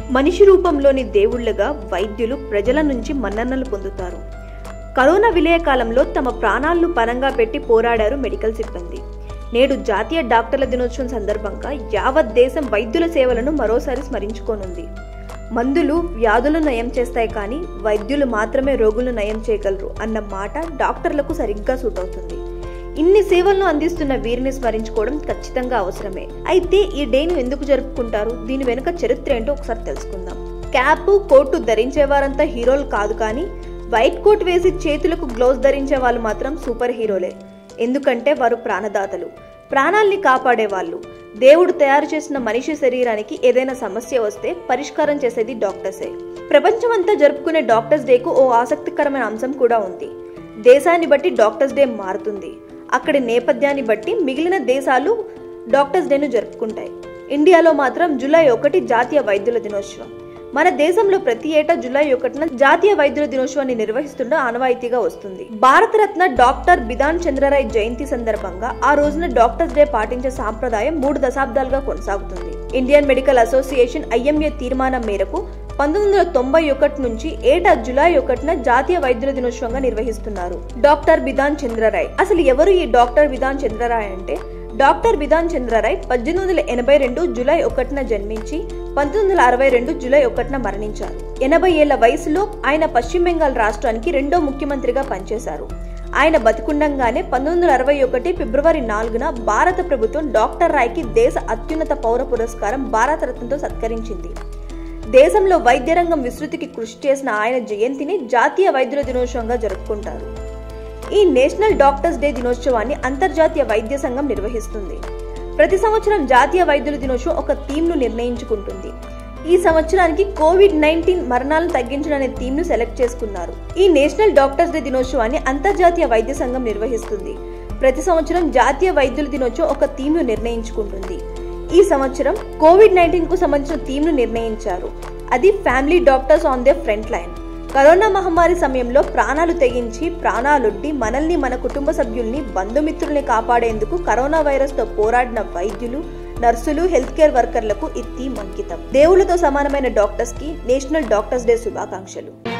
మనిషి రూపంలోని దేవుళ్లుగా వైద్యులు ప్రజల నుంచి మన్ననలు పొందుతారు కరోనా విలయ కాలంలో తమ ప్రాణాలను పరంగా పెట్టి పోరాడారు మెడికల్ సిబ్బంది నేడు జాతీయ డాక్టర్ల దినోత్సవం సందర్భంగా యావత్ దేశం వైద్యుల సేవలను మరోసారి స్మరించుకోనుంది మందులు వ్యాధులు నయం చేస్తాయి కానీ వైద్యులు మాత్రమే రోగులను నయం చేయగలరు అన్న మాట డాక్టర్లకు సరిగ్గా సూట్ అవుతుంది ఇన్ని సేవలను అందిస్తున్న వీరిని స్మరించుకోవడం ఖచ్చితంగా అవసరమే అయితే ఈ డేను ఎందుకు జరుపుకుంటారు దీని వెనుక చరిత్ర ఏంటో ఒకసారి తెలుసుకుందాం క్యాప్ కోటు ధరించే వారంతా హీరోలు కాదు కానీ వైట్ కోట్ వేసి చేతులకు గ్లౌస్ ధరించే వాళ్ళు మాత్రం సూపర్ హీరోలే ఎందుకంటే వారు ప్రాణదాతలు ప్రాణాల్ని కాపాడే వాళ్ళు దేవుడు తయారు చేసిన మనిషి శరీరానికి ఏదైనా సమస్య వస్తే పరిష్కారం చేసేది డాక్టర్సే ప్రపంచమంతా జరుపుకునే డాక్టర్స్ డేకు ఓ ఆసక్తికరమైన అంశం కూడా ఉంది దేశాన్ని బట్టి డాక్టర్స్ డే మారుతుంది అక్కడి నేపథ్యాన్ని బట్టి మిగిలిన దేశాలు డాక్టర్స్ డేను జరుపుకుంటాయి ఇండియాలో మాత్రం జూలై ఒకటి జాతీయ వైద్యుల దినోత్సవం మన దేశంలో ప్రతి ఏటా జూలై ఒకటిన జాతీయ వైద్యుల దినోత్సవాన్ని నిర్వహిస్తుండ ఆనవాయితీగా వస్తుంది భారతరత్న డాక్టర్ బిధాన్ చంద్రరాయ్ జయంతి సందర్భంగా ఆ రోజున డాక్టర్స్ డే పాటించే సాంప్రదాయం మూడు దశాబ్దాలుగా కొనసాగుతుంది ఇండియన్ మెడికల్ అసోసియేషన్ ఐఎంఏ తీర్మానం మేరకు పంతొమ్మిది వందల తొంభై ఒకటి నుంచి ఏటా జులై ఒకటిన జాతీయ వైద్యుల దినోత్సవంగా నిర్వహిస్తున్నారు డాక్టర్ బిధాన్ చంద్రరాయ్ అసలు ఎవరు ఈ డాక్టర్ బిధాన్ చంద్రరాయ్ అంటే డాక్టర్ బిధాన్ చంద్రరాయ్ పద్దెనిమిది వందల ఎనభై రెండు జులై ఒకటిన జన్మించి పంతొమ్మిది వందల అరవై రెండు జులై ఒకటిన మరణించారు ఎనభై ఏళ్ల వయసులో ఆయన పశ్చిమ బెంగాల్ రాష్ట్రానికి రెండో ముఖ్యమంత్రిగా పనిచేశారు ఆయన బతికుండంగానే పంతొమ్మిది వందల అరవై ఒకటి ఫిబ్రవరి నాలుగున భారత ప్రభుత్వం డాక్టర్ రాయ్కి దేశ అత్యున్నత పౌర పురస్కారం భారతరత్నతో సత్కరించింది దేశంలో వైద్య రంగం విస్తృతికి కృషి చేసిన ఆయన జయంతిని జాతీయ వైద్యుల దినోత్సవంగా జరుపుకుంటారు ఈ నేషనల్ డాక్టర్స్ డే దినోత్సవాన్ని అంతర్జాతీయ వైద్య సంఘం నిర్వహిస్తుంది ప్రతి సంవత్సరం జాతీయ వైద్యుల దినోత్సవం ఒక థీమ్ను నిర్ణయించుకుంటుంది ఈ సంవత్సరానికి కోవిడ్ నైన్టీన్ మరణాలను తగ్గించడం అనే థీమ్ను సెలెక్ట్ చేసుకున్నారు ఈ నేషనల్ డాక్టర్స్ డే దినోత్సవాన్ని అంతర్జాతీయ వైద్య సంఘం నిర్వహిస్తుంది ప్రతి సంవత్సరం జాతీయ వైద్యుల దినోత్సవం ఒక థీమ్ను నిర్ణయించుకుంటుంది ఈ సంవత్సరం కోవిడ్ నైన్టీన్ కు సంబంధించిన థీమ్ను నిర్ణయించారు అది family doctors on the front line corona మహమ్మారి సమయంలో ప్రాణాలు తెగించి ప్రాణాలొడ్డి మనల్ని మన కుటుంబ సభ్యుల్ని బంధుమిత్రుల్ని కాపాడేందుకు కరోనా వైరస్ తో పోరాడిన వైద్యులు నర్సులు హెల్త్ కేర్ వర్కర్లకు ఈ థీమ్ అంకితం దేవులతో సమానమైన డాక్టర్స్ కి నేషనల్ డాక్టర్స్ డే శుభాకాంక్షలు